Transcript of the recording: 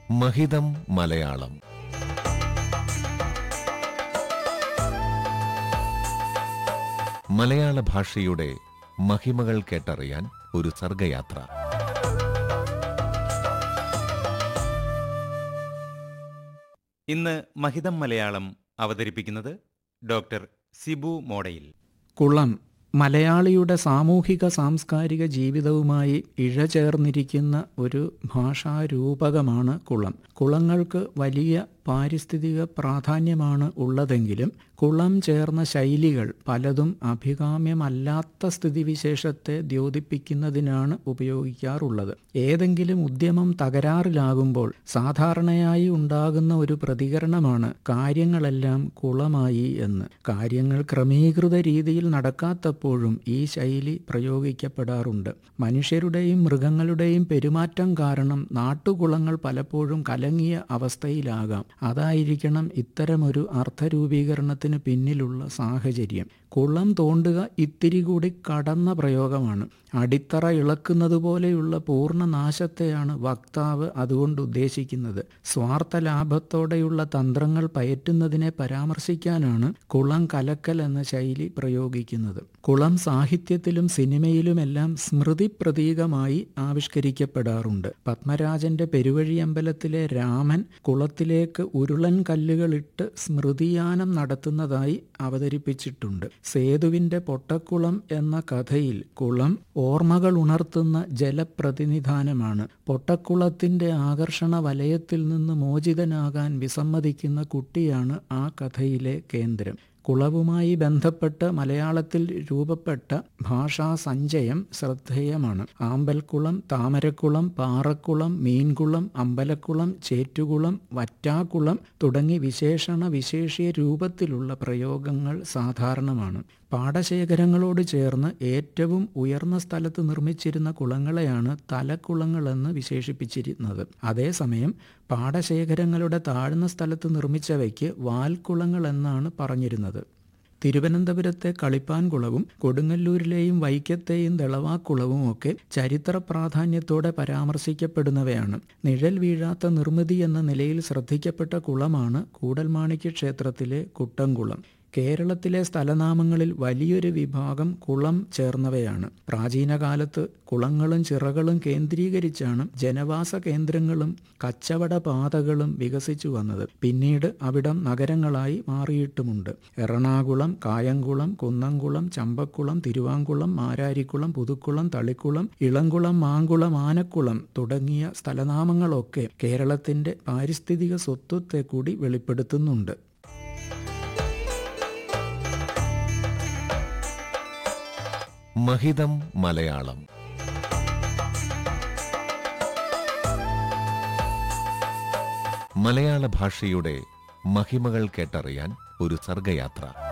മഹിതം മലയാളം മലയാള ഭാഷയുടെ മഹിമകൾ കേട്ടറിയാൻ ഒരു സർഗയാത്ര ഇന്ന് മഹിതം മലയാളം അവതരിപ്പിക്കുന്നത് ഡോക്ടർ സിബു മോഡയിൽ കുളം മലയാളിയുടെ സാമൂഹിക സാംസ്കാരിക ജീവിതവുമായി ഇഴചേർന്നിരിക്കുന്ന ഒരു ഭാഷാരൂപകമാണ് കുളം കുളങ്ങൾക്ക് വലിയ പാരിസ്ഥിതിക പ്രാധാന്യമാണ് ഉള്ളതെങ്കിലും കുളം ചേർന്ന ശൈലികൾ പലതും അഭികാമ്യമല്ലാത്ത സ്ഥിതിവിശേഷത്തെ ദ്യോതിപ്പിക്കുന്നതിനാണ് ഉപയോഗിക്കാറുള്ളത് ഏതെങ്കിലും ഉദ്യമം തകരാറിലാകുമ്പോൾ സാധാരണയായി ഉണ്ടാകുന്ന ഒരു പ്രതികരണമാണ് കാര്യങ്ങളെല്ലാം കുളമായി എന്ന് കാര്യങ്ങൾ ക്രമീകൃത രീതിയിൽ നടക്കാത്തപ്പോഴും ഈ ശൈലി പ്രയോഗിക്കപ്പെടാറുണ്ട് മനുഷ്യരുടെയും മൃഗങ്ങളുടെയും പെരുമാറ്റം കാരണം നാട്ടുകുളങ്ങൾ പലപ്പോഴും കലങ്ങിയ അവസ്ഥയിലാകാം അതായിരിക്കണം ഇത്തരമൊരു അർത്ഥരൂപീകരണത്തിന് പിന്നിലുള്ള സാഹചര്യം കുളം തോണ്ടുക ഇത്തിരി കൂടി കടന്ന പ്രയോഗമാണ് അടിത്തറ ഇളക്കുന്നത് പോലെയുള്ള പൂർണ്ണ നാശത്തെയാണ് വക്താവ് അതുകൊണ്ട് ഉദ്ദേശിക്കുന്നത് സ്വാർത്ഥ ലാഭത്തോടെയുള്ള തന്ത്രങ്ങൾ പയറ്റുന്നതിനെ പരാമർശിക്കാനാണ് കുളം കലക്കൽ എന്ന ശൈലി പ്രയോഗിക്കുന്നത് കുളം സാഹിത്യത്തിലും സിനിമയിലുമെല്ലാം സ്മൃതി പ്രതീകമായി ആവിഷ്കരിക്കപ്പെടാറുണ്ട് പത്മരാജന്റെ പെരുവഴിയമ്പലത്തിലെ രാമൻ കുളത്തിലേക്ക് ഉരുളൻ കല്ലുകളിട്ട് സ്മൃതിയാനം നടത്തുന്നതായി അവതരിപ്പിച്ചിട്ടുണ്ട് സേതുവിന്റെ പൊട്ടക്കുളം എന്ന കഥയിൽ കുളം ഓർമ്മകൾ ഉണർത്തുന്ന ജലപ്രതിനിധാനമാണ് പൊട്ടക്കുളത്തിന്റെ ആകർഷണ വലയത്തിൽ നിന്ന് മോചിതനാകാൻ വിസമ്മതിക്കുന്ന കുട്ടിയാണ് ആ കഥയിലെ കേന്ദ്രം കുളവുമായി ബന്ധപ്പെട്ട് മലയാളത്തിൽ രൂപപ്പെട്ട ഭാഷാ സഞ്ചയം ശ്രദ്ധേയമാണ് ആമ്പൽക്കുളം താമരക്കുളം പാറക്കുളം മീൻകുളം അമ്പലക്കുളം ചേറ്റുകുളം വറ്റാക്കുളം തുടങ്ങി വിശേഷണ വിശേഷ്യ രൂപത്തിലുള്ള പ്രയോഗങ്ങൾ സാധാരണമാണ് പാടശേഖരങ്ങളോട് ചേർന്ന് ഏറ്റവും ഉയർന്ന സ്ഥലത്ത് നിർമ്മിച്ചിരുന്ന കുളങ്ങളെയാണ് തലക്കുളങ്ങളെന്ന് വിശേഷിപ്പിച്ചിരുന്നത് അതേസമയം പാടശേഖരങ്ങളുടെ താഴ്ന്ന സ്ഥലത്ത് നിർമ്മിച്ചവയ്ക്ക് വാൽക്കുളങ്ങൾ എന്നാണ് പറഞ്ഞിരുന്നത് തിരുവനന്തപുരത്തെ കളിപ്പാൻകുളവും കൊടുങ്ങല്ലൂരിലെയും വൈക്കത്തെയും ദളവാക്കുളവും ഒക്കെ ചരിത്ര പ്രാധാന്യത്തോടെ പരാമർശിക്കപ്പെടുന്നവയാണ് നിഴൽ വീഴാത്ത നിർമ്മിതി എന്ന നിലയിൽ ശ്രദ്ധിക്കപ്പെട്ട കുളമാണ് കൂടൽമാണിക്യ ക്ഷേത്രത്തിലെ കുട്ടംകുളം കേരളത്തിലെ സ്ഥലനാമങ്ങളിൽ വലിയൊരു വിഭാഗം കുളം ചേർന്നവയാണ് പ്രാചീന കാലത്ത് കുളങ്ങളും ചിറകളും കേന്ദ്രീകരിച്ചാണ് ജനവാസ കേന്ദ്രങ്ങളും കച്ചവട പാതകളും വികസിച്ചു വന്നത് പിന്നീട് അവിടം നഗരങ്ങളായി മാറിയിട്ടുമുണ്ട് എറണാകുളം കായംകുളം കുന്നംകുളം ചമ്പക്കുളം തിരുവാങ്കുളം മാരാരിക്കുളം പുതുക്കുളം തളിക്കുളം ഇളംകുളം മാങ്കുളം ആനക്കുളം തുടങ്ങിയ സ്ഥലനാമങ്ങളൊക്കെ കേരളത്തിന്റെ പാരിസ്ഥിതിക സ്വത്വത്തെ കൂടി വെളിപ്പെടുത്തുന്നുണ്ട് മഹിതം മലയാളം മലയാള ഭാഷയുടെ മഹിമകൾ കേട്ടറിയാൻ ഒരു സർഗയാത്ര